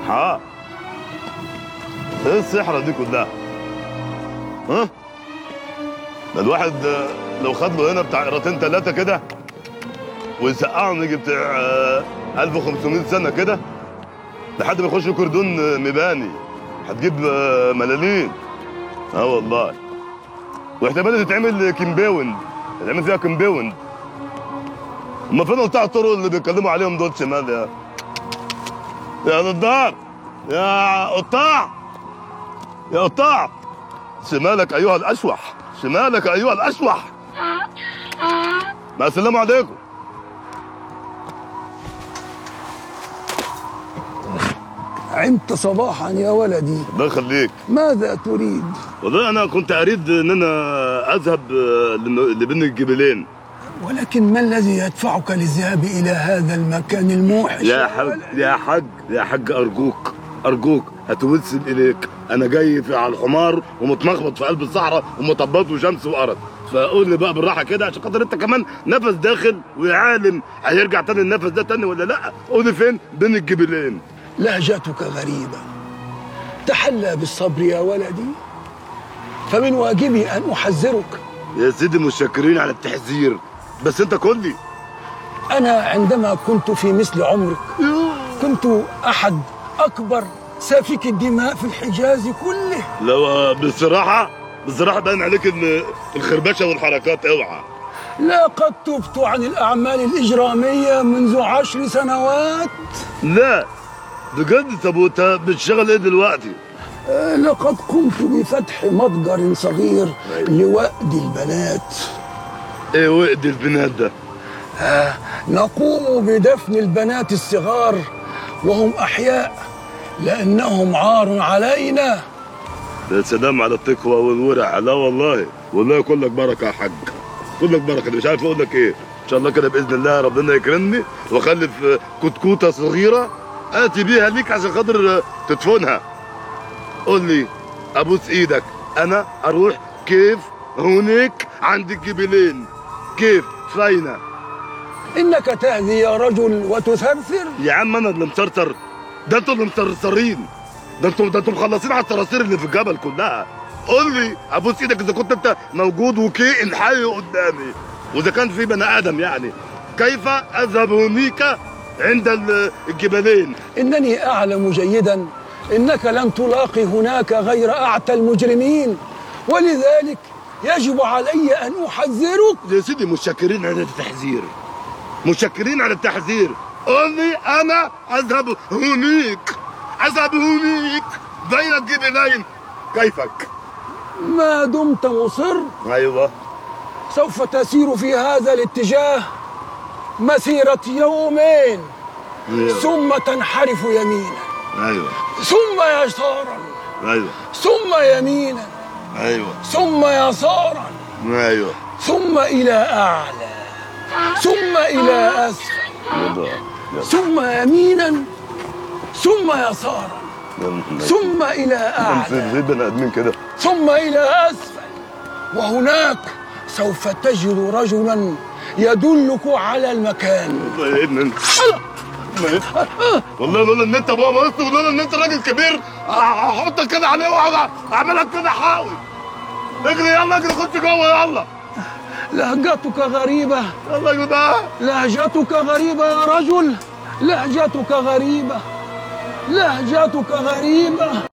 ها ايه السحرة دي كلها ها ده الواحد آه، لو خد له هنا بتاع قيرتين ثلاثة كده ويسقعهم يجي بتاع آه، 1500 سنة كده لحد ما يخش كردون آه، مباني هتجيب آه، ملالين اه والله واحتمال تتعمل كيمباوند تتعمل فيها كيمباوند هما فين قطاع الطرق اللي بيتكلموا عليهم دول شمال يا يا نضار يا قطاع يا قطاع شمالك ايها الاشوح شمالك ايها الاشوح مع السلامة عليكم عمت صباحا يا ولدي الله يخليك ماذا تريد والله انا كنت اريد ان انا اذهب آه، لم- لبين الجبلين ولكن ما الذي يدفعك للذهاب إلى هذا المكان الموحش يا حاج يا حاج يا حاج ارجوك ارجوك هتوسل اليك انا جاي في على الحمار ومتمخبط في قلب الصحراء ومطبط وشمس وارض فقول لي بقى بالراحه كده عشان خاطر انت كمان نفس داخل ويا عالم هيرجع تاني النفس ده تاني ولا لا قول لي فين بين الجبلين لهجتك غريبة تحلى بالصبر يا ولدي فمن واجبي أن أحذرك يا سيدي متشكرين على التحذير بس انت قول لي أنا عندما كنت في مثل عمرك كنت أحد أكبر سافك الدماء في الحجاز كله لو بصراحه بصراحه باين عليك ان الخربشه والحركات اوعى لقد تبت عن الأعمال الإجرامية منذ عشر سنوات لا بجد طب وانت بتشتغل ايه دلوقتي؟ آه، لقد قمت بفتح متجر صغير لوأد البنات ايه وقد البنات ده؟ نقوم بدفن البنات الصغار وهم أحياء لأنهم عار علينا يا سلام على التقوى والورع لا والله والله كلك بركه يا حاج كلك بركه أنا مش عارف اقول لك ايه ان شاء الله كده باذن الله ربنا يكرمني واخلف آه، كتكوته صغيره اتي بيها ليك عشان خاطر آه، تدفنها قول لي ابوس ايدك انا اروح كيف هناك عند الجبلين كيف فاينه إنك تهذي يا رجل وتثرثر يا عم انا اللي مسرسر ده انتوا اللي مسرسرين ده انتوا ده انتوا مخلصين على الصراصير اللي في الجبل كلها قول لي ابوس ايدك اذا كنت انت موجود وكائن حي قدامي واذا كان في بني ادم يعني كيف اذهب هنيك عند ال- الجبلين إنني أعلم جيدا إنك لن تلاقي هناك غير أعتى المجرمين ولذلك يجب علي أن أحذرك يا سيدي متشكرين على التحذير متشكرين على التحذير قول لي انا اذهب هنيك اذهب هنيك بين الجبلين كيفك ما دمت مصر ايوه سوف تسير في هذا الاتجاه مسيرة يومين ايوه ثم تنحرف يمينا ايوه ثم يسارا ايوه ثم يمينا ايوه ثم يسارا ايوه ثم إلى أعلى ثم إلى أسفل يلا ثم يمينا ثم يسارا يلا ثم إلى في أعلى في بني ادمين كده ثم إلى أسفل وهناك سوف تجد رجلا يدلك على المكان والله يا ابني انت والله لولا ان انت ابويا مصر ولولا ان انت راجل كبير هحطك كده عليه واقعد اعملك كده حاول اجري يلا اجري خش جوه يلا لهجتك غريبة يلا يا جدعان لهجتك غريبة يا رجل لهجتك غريبة لهجتك غريبة